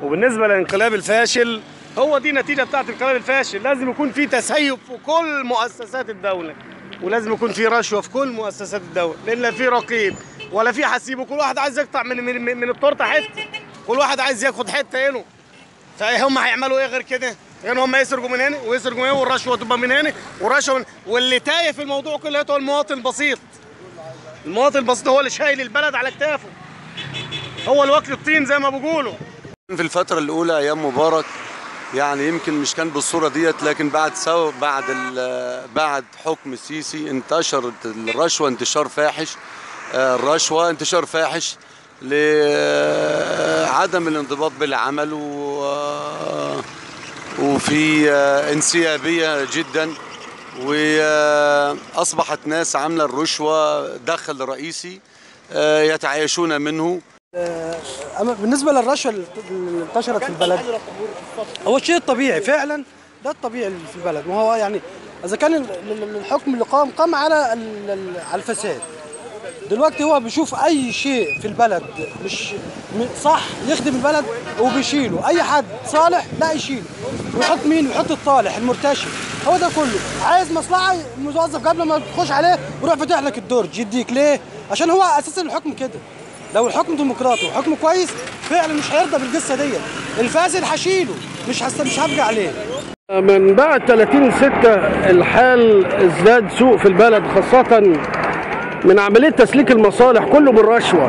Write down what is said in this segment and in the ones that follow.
وبالنسبه للانقلاب الفاشل هو دي نتيجه بتاعت الانقلاب الفاشل لازم يكون في تسيب في كل مؤسسات الدوله ولازم يكون في رشوه في كل مؤسسات الدوله لان لا في رقيب ولا في حسيب وكل واحد عايز يقطع من من, من التورته حته كل واحد عايز ياخد حته هنا فهم هيعملوا ايه غير كده؟ غير هم يسرقوا من هنا ويسرقوا من هنا والرشوه تبقى من هنا والرشوه من واللي تايه في الموضوع كله هو المواطن البسيط المواطن البسيط هو اللي شايل البلد على كتافه هو اللي واكل الطين زي ما بيقولوا في الفترة الأولى أيام مبارك يعني يمكن مش كان بالصورة ديت لكن بعد سو بعد ال- بعد حكم السيسي انتشرت الرشوة انتشار فاحش آه، الرشوة انتشار فاحش لعدم الانضباط بالعمل و آه، وفي آه، انسيابية جدا وأصبحت ناس عاملة الرشوة دخل رئيسي آه، يتعايشون منه أما بالنسبة للرشوة اللي انتشرت في البلد هو الشيء الطبيعي فعلا ده الطبيعي اللي في البلد ما هو يعني إذا كان ال- ال- الحكم اللي قام قام على ال- ال- على الفساد دلوقتي هو بيشوف أي شيء في البلد مش م- صح يخدم البلد وبيشيله أي حد صالح لا يشيله ويحط مين يحط الطالح المرتشي هو ده كله عايز مصلحة الموظف قبل ما تخش عليه يروح فاتح لك الدرج يديك ليه عشان هو أساسا الحكم كده لو الحكم ديمقراطي وحكم كويس فعلا مش هيرضى بالقصه ديت الفاسد هشيله مش هست... مش هبقى عليه من بعد 30 6 الحال ازداد سوء في البلد خاصة من عملية تسليك المصالح كله بالرشوة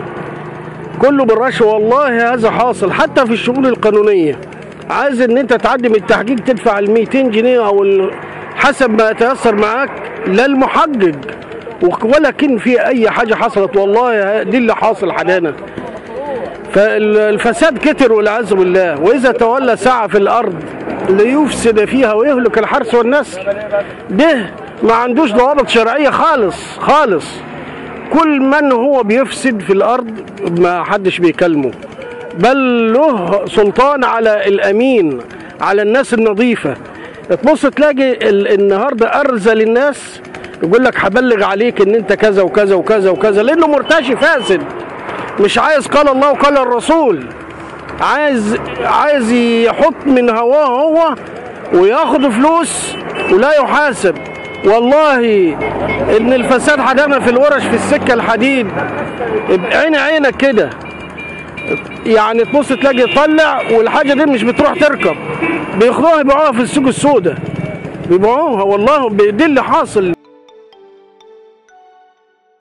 كله بالرشوة والله هذا حاصل حتى في الشؤون القانونية عايز ان انت تعدي من التحقيق تدفع ال 200 جنيه او ال- حسب ما يتيسر معاك لا المحقق ولكن في اي حاجة حصلت والله دي اللي حاصل حدانا فالفساد كتر والعياذ بالله واذا تولى سعى في الارض ليفسد فيها ويهلك الحرث والنسل ده ما عندوش ضوابط شرعيه خالص خالص كل من هو بيفسد في الارض ما حدش بيكلمه بل له سلطان على الامين على الناس النظيفه تبص تلاقي ال- النهارده ارذل الناس يقول لك هبلغ عليك ان انت كذا وكذا وكذا وكذا لانه مرتشي فاسد مش عايز قال الله وقال الرسول عايز عايز يحط من هواه هو وياخد فلوس ولا يحاسب والله ان الفساد حدامه في الورش في السكه الحديد بعين عينك كده يعني تبص تلاقي يطلع والحاجه دي مش بتروح تركب بياخدوها يبيعوها في السوق السوداء بيبيعوها والله دي اللي حاصل